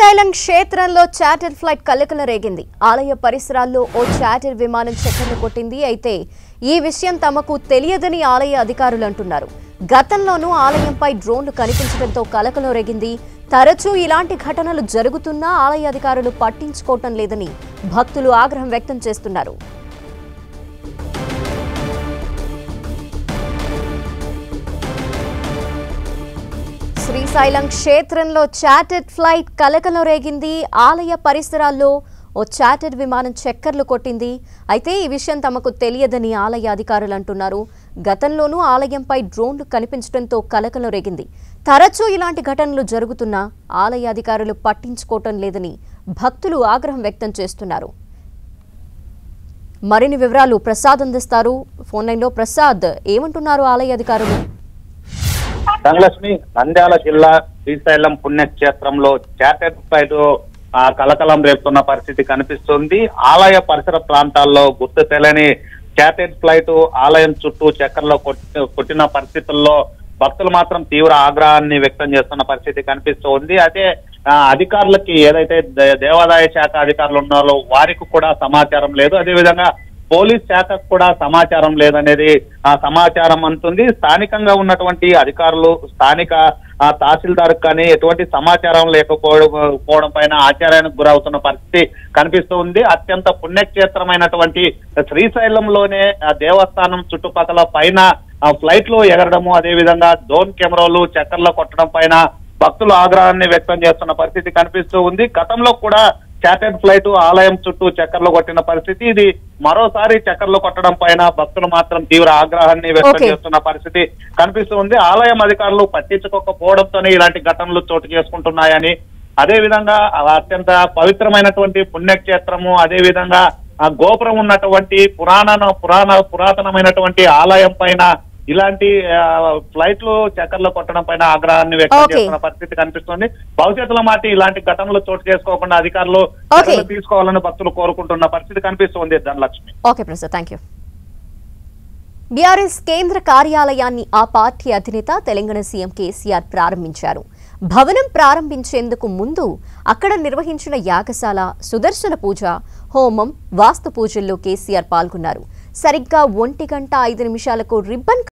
శ్రీశైలం క్షేత్రంలో charter flight కలకల రేగింది ఆలయ పరిసరాల్లో ఓ చార్టర్ విమానం చక్కర్లు కొట్టింది అయితే ఈ విషయం తమకు తెలియదని ఆలయ అధికారులు అంటున్నారు గతంలోనూ ఆలయంపై డ్రోన్లు కనిపించడంతో కలకలం రేగింది తరచూ ఇలాంటి ఘటనలు జరుగుతున్నా ఆలయ అధికారులు పట్టించుకోవటం లేదని భక్తులు ఆగ్రహం వ్యక్తం చేస్తున్నారు శ్రీశైలం క్షేత్రంలో చార్టెడ్ ఫ్లైట్ కలకలం రేగింది ఆలయ పరిసరాల్లో ఓ చార్టెడ్ విమానం చక్కర్లు కొట్టింది అయితే ఈ విషయం తమకు తెలియదని ఆలయ అధికారులు అంటున్నారు గతంలోనూ ఆలయంపై డ్రోన్లు కనిపించడంతో కలకలం రేగింది తరచూ ఇలాంటి ఘటనలు జరుగుతున్నా ఆలయ అధికారులు పట్టించుకోవటం లేదని భక్తులు ఆగ్రహం వ్యక్తం చేస్తున్నారు మరిన్ని వివరాలు ప్రసాద్ అందిస్తారు ఫోన్ లైన్లో ప్రసాద్ ఏమంటున్నారు ఆలయ అధికారులు ధనలక్ష్మి నంద్యాల జిల్లా శ్రీశైలం పుణ్యక్షేత్రంలో చార్టెడ్ ఫ్లైట్ ఆ కలకలం రేపుతున్న పరిస్థితి కనిపిస్తుంది ఆలయ పరిసర ప్రాంతాల్లో గుర్తు తెలియని చార్టెడ్ ఫ్లైట్ ఆలయం చుట్టూ చక్కర్లో కొట్టి కొట్టిన పరిస్థితుల్లో భక్తులు మాత్రం తీవ్ర ఆగ్రహాన్ని వ్యక్తం చేస్తున్న పరిస్థితి కనిపిస్తుంది అదే ఆ, అధికారులకి ఏదైతే దే- దేవాదాయ శాఖ అధికారులు ఉన్నారో వారికి కూడా సమాచారం లేదు అదేవిధంగా పోలీస్ శాఖకు కూడా సమాచారం లేదనేది ఆ సమాచారం అంటుంది స్థానికంగా ఉన్నటువంటి అధికారులు స్థానిక ఆ తహసీల్దార్ కానీ ఎటువంటి సమాచారం లేకపోవడం పోవడం పైన ఆశ్చర్యానికి గురవుతున్న పరిస్థితి కనిపిస్తూ ఉంది అత్యంత పుణ్యక్షేత్రమైనటువంటి శ్రీశైలంలోనే ఆ దేవస్థానం చుట్టుపక్కల పైన ఆ ఫ్లైట్ లో ఎగరడము అదేవిధంగా డ్రోన్ కెమెరాలు చక్కర్లో కొట్టడం పైన భక్తులు ఆగ్రహాన్ని వ్యక్తం చేస్తున్న పరిస్థితి కనిపిస్తూ ఉంది గతంలో కూడా చార్టెడ్ ఫ్లైట్ ఆలయం చుట్టూ చక్కర్లు కొట్టిన పరిస్థితి ఇది మరోసారి చక్కర్లు కొట్టడం పైన భక్తులు మాత్రం తీవ్ర ఆగ్రహాన్ని వ్యక్తం Okay. చేస్తున్న పరిస్థితి కనిపిస్తూ ఉంది ఆలయం అధికారులు పట్టించుకోకపోవడంతోనే ఇలాంటి ఘటనలు చోటు చేసుకుంటున్నాయని అదే విధంగా ఆ అత్యంత పవిత్రమైనటువంటి పుణ్యక్షేత్రము అదే విధంగా ఆ గోపురం ఉన్నటువంటి పురాణ పురాణ పురాతనమైనటువంటి ఆలయం పైన ఇలాంటి ఆ, ఫ్లైట్లు చక్కర్లు కొట్టడం పైన ఆగ్రహాన్ని వ్యక్తం Okay. చేస్తున్న పరిస్థితి కనిపిస్తుంది భవిష్యత్తులో మాట ఇలాంటి ఘటనలు చోటు చేసుకోకుండా అధికారులు Okay. చర్యలు తీసుకోవాలని భక్తులు కోరుకుంటున్న పరిస్థితి కనిపిస్తుంది Dhanalakshmi okay Prasad thank you BRS కేంద్ర కార్యాలయాన్ని ఆ పార్టీ అధినేత తెలంగాణ సీఎం కేసీఆర్ ప్రారంభించారు భవనం ప్రారంభించేందుకు ముందు అక్కడ నిర్వహించిన యాగశాల సుదర్శన పూజ హోమం వాస్తు పూజల్లో కేసీఆర్ పాల్గొన్నారు సరిగ్గా ఒంటి గంట ఐదు నిమిషాలకు రిబ్బన్